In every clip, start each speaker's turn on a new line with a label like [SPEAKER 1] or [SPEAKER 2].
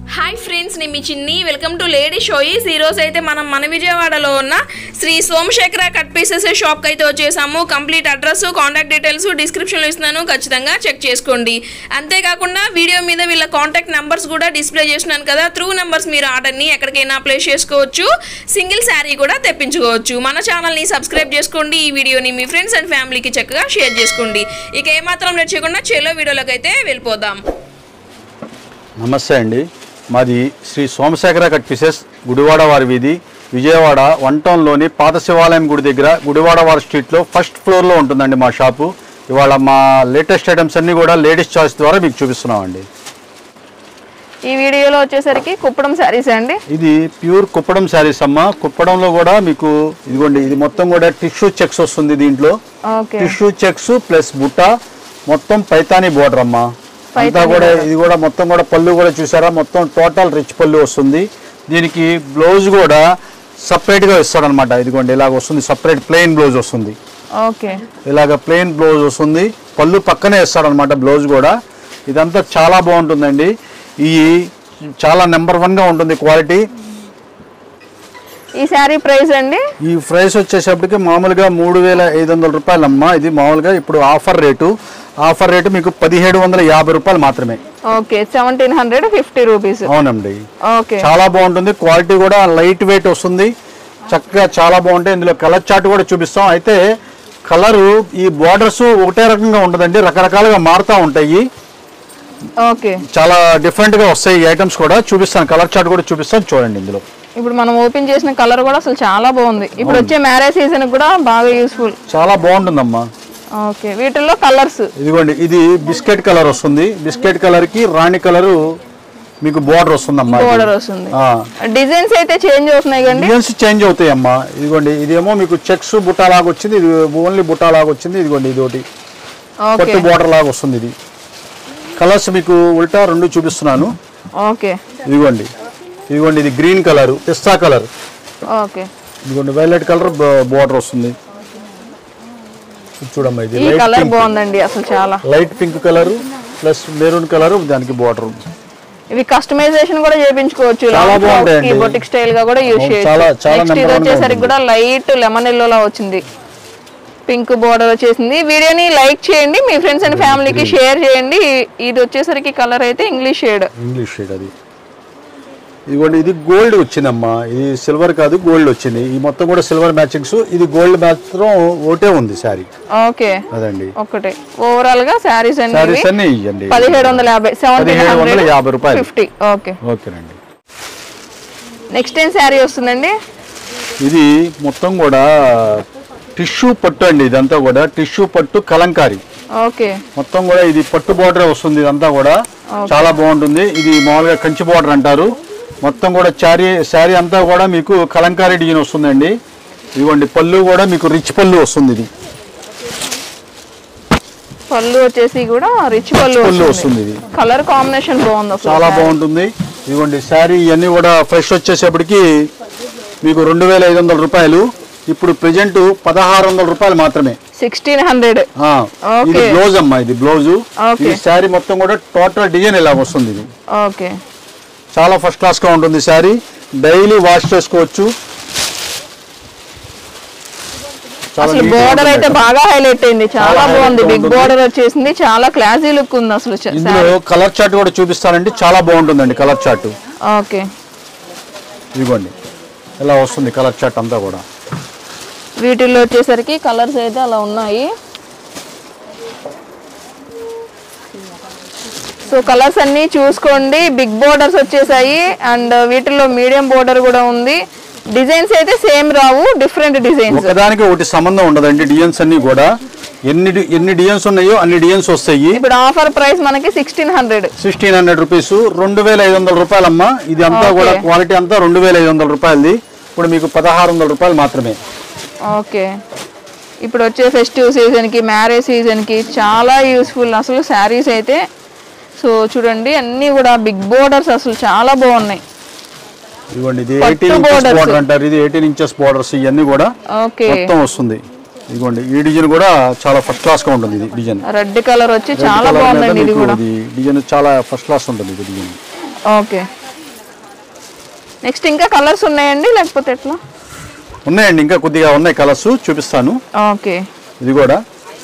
[SPEAKER 1] Hi friends నేను మీ చిన్ని welcome to lady షోయిస్ ఈ రోజు అయితే మనం మన విజయవాడలో ఉన్న శ్రీ సోమశేఖర కట్ పీసెస్ షాప్కి అయితే వచ్చేసాము కంప్లీట్ అడ్రస్ కాంటాక్ట్ డీటెయిల్స్ డిస్క్రిప్షన్లో ఇస్తున్నాను ఖచ్చితంగా చెక్ చేసుకోండి అంతేకాకుండా వీడియో మీద వీళ్ళ కాంటాక్ట్ నెంబర్స్ కూడా డిస్ప్లే చేసినాను కదా త్రూ నెంబర్స్ మీరు ఆర్డర్ని ఎక్కడికైనా ప్లేస్ చేసుకోవచ్చు సింగిల్ శారీ కూడా తెప్పించుకోవచ్చు మన ఛానల్ని సబ్స్క్రైబ్ చేసుకోండి ఈ వీడియోని మీ ఫ్రెండ్స్ అండ్ ఫ్యామిలీకి చక్కగా షేర్ చేసుకోండి ఇక ఏమాత్రం లేట్ చేయకుండా చెలో వీడియోలోకి అయితే వెళ్ళిపోదాం
[SPEAKER 2] నమస్తే అండి మాది శ్రీ సోమశేఖర కట్ పీసెస్ గుడివాడ వారి వీధి విజయవాడ వన్ టౌన్లోని పాత శివాలయం గుడి దగ్గర గుడివాడ వారి స్ట్రీట్లో ఫస్ట్ ఫ్లోర్లో ఉంటుందండి మా షాపు ఇవాళ మా లేటెస్ట్ ఐటమ్స్ అన్నీ కూడా లేడీస్ చాయిస్ ద్వారా మీకు చూపిస్తున్నామండి
[SPEAKER 3] ఈ వీడియోలో వచ్చేసరికి కుప్పడం శారీస్ అండి
[SPEAKER 2] ఇది ప్యూర్ కుప్పడం శారీస్ అమ్మ కుప్పడంలో కూడా మీకు ఇదిగోండి ఇది మొత్తం కూడా టిష్యూ చెక్స్ వస్తుంది దీంట్లో
[SPEAKER 3] ఓకే
[SPEAKER 2] టిష్యూ చెక్స్ ప్లస్ బుట్ట మొత్తం పైతానీ బోర్డర్ అమ్మా అంతా కూడా ఇది కూడా మొత్తం కూడా పళ్ళు కూడా చూసారా మొత్తం టోటల్ రిచ్ పళ్ళు వస్తుంది దీనికి బ్లౌజ్ కూడా separate గా ఇస్తాడనమాట ఇదిగోండి ఇలాగ వస్తుంది సపరేట్ ప్లెయిన్ బ్లౌజ్ వస్తుంది
[SPEAKER 3] ఓకే
[SPEAKER 2] ఇలాగ ప్లెయిన్ బ్లౌజ్ వస్తుంది పళ్ళు పక్కనే ఇస్తాడనమాట బ్లౌజ్ కూడా ఇదంతా చాలా బాగుంటుందండి ఈ చాలా నెంబర్ గా ఉంటుంది క్వాలిటీ
[SPEAKER 3] ఈ శారీ ప్రైస్ అండి
[SPEAKER 2] ఈ ప్రైస్ వచ్చేసప్పటికి మామూలుగా మూడు వేల ఐదు వందల రూపాయలమ్మా ఇది మామూలుగా ఇప్పుడు ఆఫర్ రేటు ఆఫర్ రేటు మీకు పదిహేడు వందల యాభై రూపాయలు మాత్రమే
[SPEAKER 3] okay seventeen hundred fifty rupees
[SPEAKER 2] అవునండి
[SPEAKER 3] ఓకే
[SPEAKER 2] చాలా బాగుంటుంది క్వాలిటీ కూడా లైట్ వెయిట్ వస్తుంది చక్కగా చాలా బాగుంటాయి ఇందులో కలర్ చార్ట్ కూడా చూపిస్తాం అయితే కలరు ఈ బార్డర్స్ ఒకటే రకంగా ఉండదండి రకరకాలుగా మారుతూ ఉంటాయి
[SPEAKER 3] ఓకే
[SPEAKER 2] చాలా డిఫరెంట్గా వస్తాయి ఈ ఐటమ్స్ కూడా చూపిస్తాను కలర్ చార్ట్ కూడా చూపిస్తాను చూడండి ఇందులో
[SPEAKER 3] ఇప్పుడు మనం ఓపెన్ చేసిన కలర్ కూడా అసలు చాలా బాగుంది ఇప్పుడు వచ్చే మ్యారేజ్ సీజన్ కూడా బాగా యూస్ఫుల్
[SPEAKER 2] చాలా బాగుంటుందమ్మా
[SPEAKER 3] ఓకే వీటిల్లో కలర్స్
[SPEAKER 2] ఇదిగోండి ఇది బిస్కెట్ కలర్ వస్తుంది బిస్కెట్ కలర్ కి రాణి కలర్ మీకు బోర్డర్ వస్తుందమ్మా ఇది.
[SPEAKER 3] బోర్డర్ వస్తుంది
[SPEAKER 2] ఆ.
[SPEAKER 3] డిజైన్స్ అయితే చేంజ్ అవుతున్నాయి కండి
[SPEAKER 2] డిజైన్స్ చేంజ్ అవుతాయి అమ్మా ఇదిగోండి ఇదేమో మీకు చెక్స్ బుట్టా లాగా వచ్చింది ఇది ఓన్లీ బుట్టా లాగా వచ్చింది ఇదిగోండి ఇది ఒకటి
[SPEAKER 3] ఓకే
[SPEAKER 2] పట్టు బోర్డర్ లాగా వస్తుంది ఇది కలర్స్ మీకు ఉల్టా రెండు చూపిస్తున్నాను
[SPEAKER 3] ఓకే
[SPEAKER 2] ఇదిగోండి ఇదిగోండి ఇది గ్రీన్ కలర్ పిస్తా కలర్
[SPEAKER 3] ఓకే
[SPEAKER 2] ఇదిగోండి వైలెట్ కలర్ బోర్డర్ వస్తుంది ఇది చూడమ్మా ఇది
[SPEAKER 3] ఈ
[SPEAKER 2] లైట్
[SPEAKER 3] కలర్
[SPEAKER 2] పింక్
[SPEAKER 3] బాగుందండి అసలు చాలా
[SPEAKER 2] light pink colour plus maroon colour దానికి బోర్డర్
[SPEAKER 3] ఇవి కస్టమైజేషన్ కూడా చేయించుకోవచ్చు
[SPEAKER 2] చాలా బాగుంటాయండి.
[SPEAKER 3] బొటిక్ స్టైల్ గా కూడా యూజ్
[SPEAKER 2] అవును,
[SPEAKER 3] చేయొచ్చు
[SPEAKER 2] చాలా- చాలా
[SPEAKER 3] నెక్స్ట్ ఇది
[SPEAKER 2] number one గా
[SPEAKER 3] వచ్చేసరికి
[SPEAKER 2] ఉంటుంది.
[SPEAKER 3] కూడా లైట్ లెమన్ ఎల్లోలా వచ్చింది పింక్ బోర్డర్ వచ్చేసింది వీడియోని లైక్ చేయండి మీ ఫ్రెండ్స్ అండ్ ఫ్యామిలీకి షేర్ చేయండి ఇది వచ్చేసరికి కలర్ అయితే ఇంగ్లీష్ షేడ్
[SPEAKER 2] ఇంగ్లీష్ షేడ్ అది ఇదిగోండి ఇది గోల్డ్ వచ్చిందమ్మా ఇది సిల్వర్ కాదు గోల్డ్ వచ్చింది ఈ మొత్తం కూడా సిల్వర్ మ్యాచింగ్స్ ఇది గోల్డ్ మాత్రం ఒకటే ఉంది శారీ
[SPEAKER 3] ఓకే
[SPEAKER 2] అదండి
[SPEAKER 3] ఒకటే ఓవరాల్ గా శారీస్ అన్ని
[SPEAKER 2] శారీస్ అన్ని ఇవ్వండి
[SPEAKER 3] పదిహేడు వందల యాభై సెవెంటీన్
[SPEAKER 2] పదిహేడు వందల
[SPEAKER 3] హండ్రెడ్
[SPEAKER 2] యాభై రూపాయలు
[SPEAKER 3] ఫిఫ్టీ ఓకే
[SPEAKER 2] ఓకేనండి
[SPEAKER 3] నెక్స్ట్ ఏం శారీ వస్తుందండి
[SPEAKER 2] ఇది మొత్తం కూడా టిష్యూ పట్టు అండి ఇదంతా కూడా టిష్యూ పట్టు కలంకారీ
[SPEAKER 3] ఓకే
[SPEAKER 2] మొత్తం కూడా ఇది పట్టు బార్డర్ వస్తుంది ఇదంతా కూడా చాలా బాగుంటుంది ఇది మామూలుగా కంచి బార్డర్ అంటారు మొత్తం కూడా శారీ శారీ అంతా కూడా మీకు కలంకారీ డిజైన్ వస్తుందండి ఇదిగోండి పళ్ళు కూడా మీకు రిచ్ పళ్ళు వస్తుంది ఇది
[SPEAKER 3] పళ్ళు వచ్చేసి కూడా రిచ్ పళ్ళు
[SPEAKER 2] పళ్ళు
[SPEAKER 3] వస్తుంది
[SPEAKER 2] వస్తుంది ఇది
[SPEAKER 3] కలర్ కాంబినేషన్ బాగుంది అసలు
[SPEAKER 2] చాలా బాగుంటుంది ఇదిగోండి శారీ ఇవన్నీ కూడా ఫ్రెష్ వచ్చేసేపటికి మీకు రెండు వేల ఐదు వందల రూపాయలు ఇప్పుడు ప్రజెంట్ పదహారు వందల రూపాయలు మాత్రమే
[SPEAKER 3] సిక్స్టీన్ హండ్రెడ్
[SPEAKER 2] ఆ, ఇది
[SPEAKER 3] Okay.
[SPEAKER 2] బ్లౌజ్ అమ్మా ఇది బ్లౌజ్
[SPEAKER 3] Okay.
[SPEAKER 2] ఈ శారీ మొత్తం కూడా టోటల్ డిజైన్ ఇలా వస్తుంది ఇది
[SPEAKER 3] ఓకే
[SPEAKER 2] చాలా ఫస్ట్ క్లాస్ గా ఉంటుంది శారీ డైలీ వాష్ చేసుకోవచ్చు చాలా
[SPEAKER 3] అసలు
[SPEAKER 2] neat గా
[SPEAKER 3] బోర్డర్
[SPEAKER 2] ఉంటుంది
[SPEAKER 3] అయితే
[SPEAKER 2] item.
[SPEAKER 3] బాగా హైలైట్ అయింది చాలా
[SPEAKER 2] చాలా
[SPEAKER 3] బాగుంది
[SPEAKER 2] highlight
[SPEAKER 3] బిగ్
[SPEAKER 2] ఉంటుంది.
[SPEAKER 3] బోర్డర్ వచ్చేసింది చాలా క్లాసీ లుక్ ఉంది అసలు చ-
[SPEAKER 2] ఇందులో కలర్ చార్ట్ కూడా చూపిస్తానండి చాలా బాగుంటుందండి కలర్ చార్ట్
[SPEAKER 3] ఓకే
[SPEAKER 2] ఇదిగోండి ఇలా వస్తుంది కలర్ చార్ట్ అంతా కూడా
[SPEAKER 3] వీటిల్లో వచ్చేసరికి కలర్స్ అయితే అలా ఉన్నాయి సో కలర్స్ అన్ని చూసుకోండి బిగ్ బోర్డర్స్ వచ్చేసాయి అండ్ వీటిల్లో మీడియం బోర్డర్ కూడా ఉంది డిజైన్స్ అయితే సేమ్ రావు డిఫరెంట్ డిజైన్స్
[SPEAKER 2] ఒకదానికి ఒకటి సంబంధం ఉండదండి డిజైన్స్ అన్ని కూడా ఎన్ని డి- ఎన్ని డిజైన్స్ ఉన్నాయో అన్ని డిజైన్స్ వస్తాయి
[SPEAKER 3] ఇప్పుడు ఆఫర్ ప్రైస్ మనకి sixteen hundred
[SPEAKER 2] sixteen hundred rupees రెండు వేల ఐదు వందల రూపాయలమ్మా ఇది అంతా కూడా
[SPEAKER 3] Okay.
[SPEAKER 2] క్వాలిటీ అంతా రెండు వేల ఐదు వందల రూపాయలది ఇప్పుడు మీకు పదహారు వందల రూపాయలు మాత్రమే
[SPEAKER 3] ఓకే ఇప్పుడు వచ్చే ఫెస్టివ్ సీజన్కి మ్యారేజ్ సీజన్కి చాలా యూస్ఫుల్ అసలు శారీస్ అయితే సో చూడండి అన్నీ కూడా బిగ్ బోర్డర్స్ అసలు చాలా బాగున్నాయి
[SPEAKER 2] ఇదిగోండి ఇది
[SPEAKER 3] పట్టు
[SPEAKER 2] ఎయిటీన్ ఇంచెస్
[SPEAKER 3] borders.
[SPEAKER 2] బోర్డర్ అంటారు ఇది ఎయిటీన్ ఇంచెస్ బోర్డర్స్ ఇవన్నీ కూడా
[SPEAKER 3] ఓకే
[SPEAKER 2] మొత్తం వస్తుంది ఇదిగోండి ఈ డిజైన్ కూడా చాలా ఫస్ట్ క్లాస్ గా ఉంటుంది ఇది డిజైన్
[SPEAKER 3] రెడ్ కలర్ వచ్చి చాలా
[SPEAKER 2] కలర్ మీద
[SPEAKER 3] బాగుందండి ఇది
[SPEAKER 2] మీకు
[SPEAKER 3] కూడా
[SPEAKER 2] ఇది డిజైన్ చాలా ఫస్ట్ క్లాస్ ఉంటుంది ఇది డిజైన్
[SPEAKER 3] ఓకే నెక్స్ట్ ఇంకా కలర్స్ ఉన్నాయండి లేకపోతే ఎట్లా
[SPEAKER 2] ఉన్నాయండి ఇంకా కొద్దిగా ఉన్నాయి కలర్స్ చూపిస్తాను
[SPEAKER 3] ఓకే
[SPEAKER 2] ఇది కూడా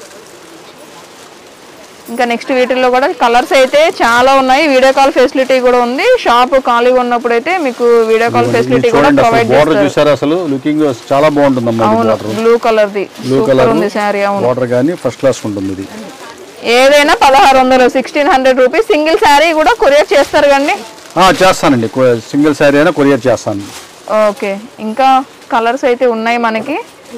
[SPEAKER 3] ఇంకా నెక్స్ట్ వీటిల్లో కూడా కలర్స్ అయితే చాలా ఉన్నాయి వీడియో కాల్ ఫెసిలిటీ కూడా ఉంది షాప్ ఖాళీగా ఉన్నప్పుడు అయితే మీకు వీడియో కాల్
[SPEAKER 2] ఇది
[SPEAKER 3] ఫెసిలిటీ కూడా
[SPEAKER 2] చూడండి అసలు
[SPEAKER 3] ప్రొవైడ్
[SPEAKER 2] బోర్డర్
[SPEAKER 3] చేస్తారు
[SPEAKER 2] చూసారా అసలు లుకింగ్ చాలా బాగుంటుందమ్మా ఇది
[SPEAKER 3] అవును
[SPEAKER 2] border
[SPEAKER 3] blue colour the
[SPEAKER 2] blue
[SPEAKER 3] super
[SPEAKER 2] colour
[SPEAKER 3] ఉంది శారీ అవును
[SPEAKER 2] బోర్డర్ కానీ ఫస్ట్ క్లాస్ ఉంటుంది ఇది
[SPEAKER 3] ఏదైనా పదహారు వందలు sixteen hundred rupees single sari కూడా కొరియర్ చేస్తారు కండి
[SPEAKER 2] ఆ, చేస్తానండి సింగిల్ శారీ అయినా కొరియర్ చేస్తాను
[SPEAKER 3] ఓకే ఇంకా కలర్స్ అయితే ఉన్నాయి మనకి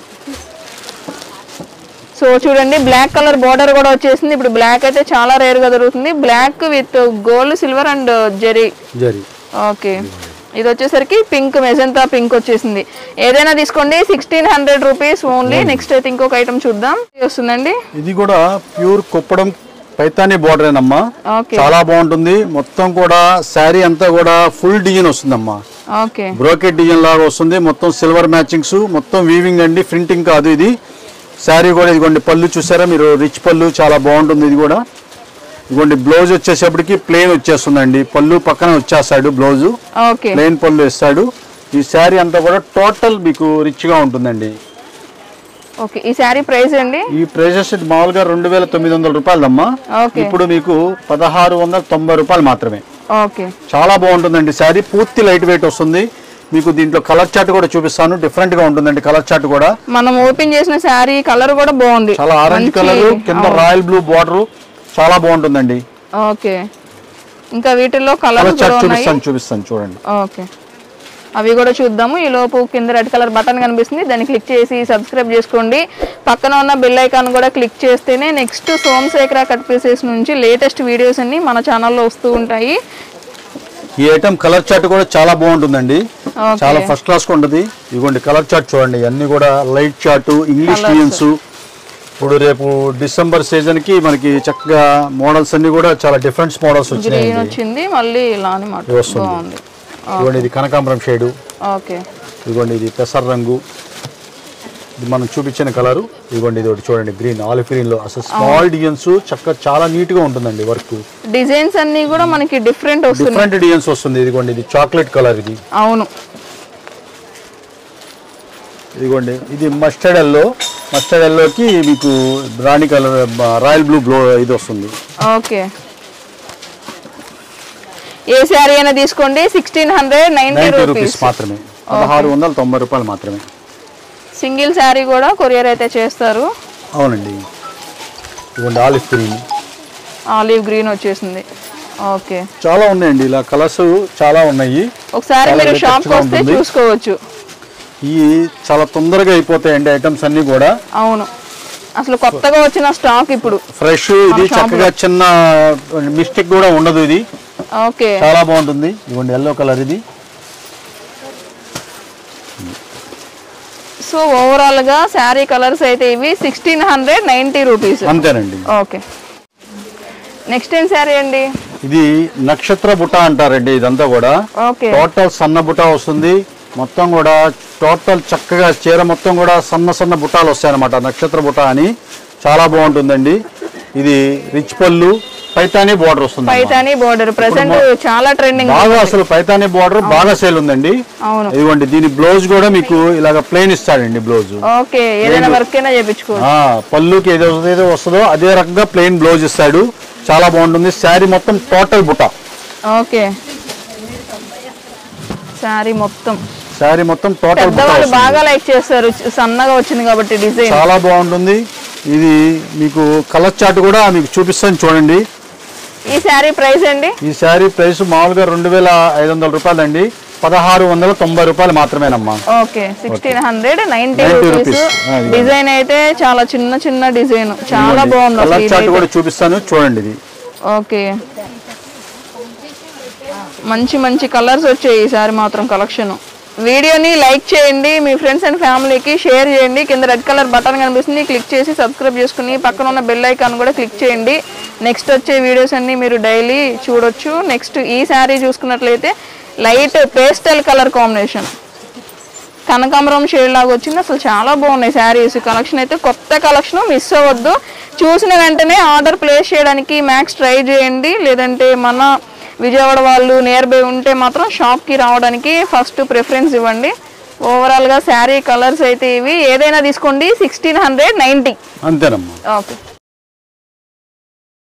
[SPEAKER 3] సో చూడండి బ్లాక్ కలర్ బార్డర్ కూడా వచ్చేసింది ఇప్పుడు బ్లాక్ అయితే చాలా రేర్ గా దొరుకుతుంది black with gold silver and జెరీ
[SPEAKER 2] జరీ
[SPEAKER 3] ఓకే ఇది వచ్చేసరికి పింక్ మెజంతా పింక్ వచ్చేసింది ఏదైనా తీసుకోండి sixteen hundred rupees only next అయితే ఇంకొక ఐటమ్ చూద్దాం ఇది వస్తుందండి
[SPEAKER 2] ఇది కూడా ప్యూర్ కుప్పడం పైతాని బోర్డరేనమ్మా
[SPEAKER 3] ఓకే
[SPEAKER 2] చాలా బాగుంటుంది మొత్తం కూడా శారీ అంతా కూడా ఫుల్ డిజైన్ వస్తుందమ్మా
[SPEAKER 3] ఓకే
[SPEAKER 2] బ్రోకెట్ డిజైన్ లాగా వస్తుంది మొత్తం సిల్వర్ మ్యాచింగ్స్ మొత్తం వీవింగ్ అండి ప్రింటింగ్ కాదు ఇది శారీ కూడా ఇదిగోండి పళ్ళు చూసారా మీరు రిచ్ పళ్ళు చాలా బాగుంటుంది ఇది కూడా ఇదిగోండి బ్లౌజ్ వచ్చేసేపటికి ప్లెయిన్ వచ్చేస్తుందండి పళ్ళు పక్కన వచ్చేస్తాడు బ్లౌజ్
[SPEAKER 3] ఓకే
[SPEAKER 2] ప్లెయిన్ పళ్ళు ఇస్తాడు ఈ శారీ అంతా కూడా టోటల్ మీకు రిచ్ గా ఉంటుందండి
[SPEAKER 3] ఓకే ఈ శారీ ప్రైస్ అండి
[SPEAKER 2] ఈ ప్రైసెస్ మామూలుగా రెండు వేల తొమ్మిది వందల రూపాయలమ్మా
[SPEAKER 3] ఓకే
[SPEAKER 2] ఇప్పుడు మీకు పదహారు వందల తొంభై రూపాయలు మాత్రమే
[SPEAKER 3] ఓకే
[SPEAKER 2] చాలా బాగుంటుందండి శారీ పూర్తి లైట్ వెయిట్ వస్తుంది మీకు దీంట్లో కలర్ చార్ట్ కూడా చూపిస్తాను డిఫరెంట్ గా ఉంటుందండి కలర్ చార్ట్ కూడా
[SPEAKER 3] మనం ఓపెన్ చేసిన శారీ కలర్ కూడా బాగుంది
[SPEAKER 2] చాలా ఆరెంజ్
[SPEAKER 3] మంచి-
[SPEAKER 2] కలర్ కింద రాయల్ బ్లూ బార్డర్ చాలా బాగుంటుందండి
[SPEAKER 3] ఓకే ఇంకా వీటిల్లో కలర్
[SPEAKER 2] కలర్
[SPEAKER 3] కూడా
[SPEAKER 2] చార్ట్
[SPEAKER 3] ఉన్నాయి
[SPEAKER 2] చూపిస్తాను చూపిస్తాను చూడండి
[SPEAKER 3] ఓకే అవి కూడా చూద్దాము ఈ లోపు కింద రెడ్ కలర్ బటన్ కనిపిస్తుంది దాన్ని క్లిక్ చేసి సబ్స్క్రైబ్ చేసుకోండి పక్కన ఉన్న బెల్ ఐకాన్ కూడా క్లిక్ చేస్తేనే నెక్స్ట్ సోమశేఖర కట్ పీసెస్ నుంచి లేటెస్ట్ వీడియోస్ అన్ని మన ఛానల్లో వస్తూ ఉంటాయి
[SPEAKER 2] ఈ ఐటమ్ కలర్ చార్ట్ కూడా చాలా బాగుంటుందండి
[SPEAKER 3] ఓకే.
[SPEAKER 2] చాలా ఫస్ట్ క్లాస్ గా ఉంటుంది ఇదిగోండి కలర్ చార్ట్ చూడండి అన్ని కూడా light chart English
[SPEAKER 3] Colours.
[SPEAKER 2] Designs ఇప్పుడు రేపు డిసెంబర్ సీజన్ కి మనకి చక్కగా మోడల్స్ అన్ని కూడా చాలా డిఫరెంట్ మోడల్స్
[SPEAKER 3] గ్రీన్
[SPEAKER 2] వచ్చినాయండి
[SPEAKER 3] వచ్చింది మళ్ళీ ఇలా అనమాట
[SPEAKER 2] ఇది వస్తుంది.
[SPEAKER 3] బాగుంది
[SPEAKER 2] ఇదిగోండి ఇది కనకాంబరం షేడు
[SPEAKER 3] ఓకే
[SPEAKER 2] ఇదిగోండి ఇది పెసర రంగు ఇది మనం చూపించిన కలరు ఇదిగోండి ఇది ఒకటి చూడండి గ్రీన్ ఆలివ్ గ్రీన్ లో అసలు స్మాల్ డిజైన్స్ చక్కగా చాలా నీట్ గా ఉంటుందండి వర్క్
[SPEAKER 3] డిజైన్స్ అన్ని కూడా మనకి డిఫరెంట్ వస్తున్నాయి
[SPEAKER 2] డిఫరెంట్ డిజైన్స్ వస్తుంది ఇదిగోండి ఇది చాక్లెట్ కలర్ ఇది
[SPEAKER 3] అవును
[SPEAKER 2] ఇదిగోండి ఇది మస్టర్డ్ ఎల్లో మస్టర్డ్ ఎల్లోకి మీకు రాణి కలర్ రాయల్ బ్లూ బ్లో ఇది వస్తుంది
[SPEAKER 3] ఓకే ఏ శారీ అయినా తీసుకోండి sixteen hundred ninety
[SPEAKER 2] ninety rupees
[SPEAKER 3] rupees
[SPEAKER 2] మాత్రమే పదహారు వందల తొంభై రూపాయలు మాత్రమే
[SPEAKER 3] సింగిల్ శారీ కూడా కొరియర్ అయితే చేస్తారు
[SPEAKER 2] అవునండి ఇదిగోండి ఆలివ్ గ్రీన్
[SPEAKER 3] ఆలివ్ గ్రీన్ వచ్చేసింది ఓకే
[SPEAKER 2] చాలా ఉన్నాయండి ఇలా కలర్స్ చాలా ఉన్నాయి
[SPEAKER 3] ఒకసారి
[SPEAKER 2] చాలా
[SPEAKER 3] మీరు
[SPEAKER 2] latest
[SPEAKER 3] షాప్
[SPEAKER 2] గా
[SPEAKER 3] వస్తే
[SPEAKER 2] ఉంటుంది.
[SPEAKER 3] చూసుకోవచ్చు
[SPEAKER 2] ఇవి చాలా తొందరగా అయిపోతాయండి ఐటమ్స్ అన్ని కూడా
[SPEAKER 3] అవును అసలు కొత్తగా వచ్చిన స్టాక్ ఇప్పుడు
[SPEAKER 2] ఫ్రెష్ ఇది
[SPEAKER 3] shop
[SPEAKER 2] చక్కగా చిన్న మిస్టేక్ కూడా ఉండదు ఇది
[SPEAKER 3] ఓకే
[SPEAKER 2] చాలా బాగుంటుంది ఇదిగోండి ఎల్లో కలర్ ఇది
[SPEAKER 3] సో ఓవరాల్ గా శారీ కలర్స్ అయితే ఇవి సిక్స్టీన్ హండ్రెడ్ నైన్టీ రూపీస్
[SPEAKER 2] అంతేనండి
[SPEAKER 3] ఓకే నెక్స్ట్ ఏం శారీ అండి
[SPEAKER 2] ఇది నక్షత్ర బుట్ట అంటారండి ఇదంతా కూడా
[SPEAKER 3] ఓకే
[SPEAKER 2] టోటల్ సన్న బుట్ట వస్తుంది మొత్తం కూడా టోటల్ చక్కగా చీర మొత్తం కూడా సన్న సన్న బుట్టాలు వస్తాయన్నమాట నక్షత్ర బుట్ట అని చాలా బాగుంటుందండి ఇది రిచ్ పళ్ళు పైతాని బోర్డర్ వస్తుంది
[SPEAKER 3] పైతాని బోర్డర్ ప్రెసెంట్ చాలా ట్రెండింగ్
[SPEAKER 2] బాగా అసలు పైతాని బోర్డర్ బాగా సేల్ ఉందండి
[SPEAKER 3] అవును
[SPEAKER 2] ఇదిగోండి దీని బ్లౌజ్ కూడా మీకు ఇలాగ ప్లెయిన్ ఇస్తాడండి బ్లౌజ్
[SPEAKER 3] ఓకే ఏదైనా వర్క్ అయినా చేపించుకోవచ్చు
[SPEAKER 2] ఆ, పళ్ళుకి ఏదో ఏదో వస్తుందో అదే రకంగా ప్లెయిన్ బ్లౌజ్ ఇస్తాడు చాలా బాగుంటుంది శారీ మొత్తం టోటల్ బుట్ట
[SPEAKER 3] ఓకే శారీ మొత్తం
[SPEAKER 2] శారీ మొత్తం టోటల్ బుట్ట
[SPEAKER 3] పెద్దవాళ్ళు
[SPEAKER 2] వస్తుంది.
[SPEAKER 3] బాగా లైక్ చేస్తారు చ- సన్నగా వచ్చింది కాబట్టి డిజైన్
[SPEAKER 2] చాలా బాగుంటుంది ఇది మీకు కలర్ చార్ట్ కూడా మీకు చూపిస్తాను చూడండి
[SPEAKER 3] ఈ శారీ ప్రైస్ అండి
[SPEAKER 2] ఈ శారీ ప్రైస్ మామూలుగా రెండు వేల ఐదు వందల రూపాయలండి పదహారు వందల తొంభై రూపాయలు మాత్రమేనమ్మా
[SPEAKER 3] okay sixteen hundred ninety
[SPEAKER 2] 90
[SPEAKER 3] rupees
[SPEAKER 2] rupees. ఆ, ఇదిగో.
[SPEAKER 3] డిజైన్ అయితే చాలా చిన్న చిన్న డిజైన్ చాలా బాగుంది అసలు
[SPEAKER 2] కలర్ చార్ట్
[SPEAKER 3] ఇదైతే.
[SPEAKER 2] కూడా చూపిస్తాను చూడండి ఇది
[SPEAKER 3] ఓకే మంచి మంచి కలర్స్ వచ్చాయి ఈసారి మాత్రం కలెక్షన్ వీడియోని లైక్ చేయండి మీ ఫ్రెండ్స్ అండ్ ఫ్యామిలీకి షేర్ చేయండి కింద రెడ్ కలర్ బటన్ కనిపిస్తుంది క్లిక్ చేసి సబ్స్క్రైబ్ చేసుకుని పక్కన ఉన్న బెల్ ఐకాన్ కూడా క్లిక్ చేయండి నెక్స్ట్ వచ్చే వీడియోస్ అన్ని మీరు డైలీ చూడొచ్చు నెక్స్ట్ ఈ శారీ చూసుకున్నట్లయితే లైట్ పేస్టల్ కలర్ కాంబినేషన్ కనకాంబరం షేడ్ లాగా వచ్చింది అసలు చాలా బాగున్నాయి శారీస్ కలెక్షన్ అయితే కొత్త కలెక్షన్ మిస్ అవ్వద్దు చూసిన వెంటనే ఆర్డర్ ప్లేస్ చేయడానికి మ్యాక్స్ ట్రై చేయండి లేదంటే మన విజయవాడ వాళ్ళు నియర్ బై ఉంటే మాత్రం షాప్కి రావడానికి ఫస్ట్ ప్రిఫరెన్స్ ఇవ్వండి ఓవరాల్గా శారీ కలర్స్ అయితే ఇవి ఏదైనా తీసుకోండి సిక్స్టీన్ హండ్రెడ్ నైంటీ
[SPEAKER 2] అంతేనమ్మా
[SPEAKER 3] ఓకే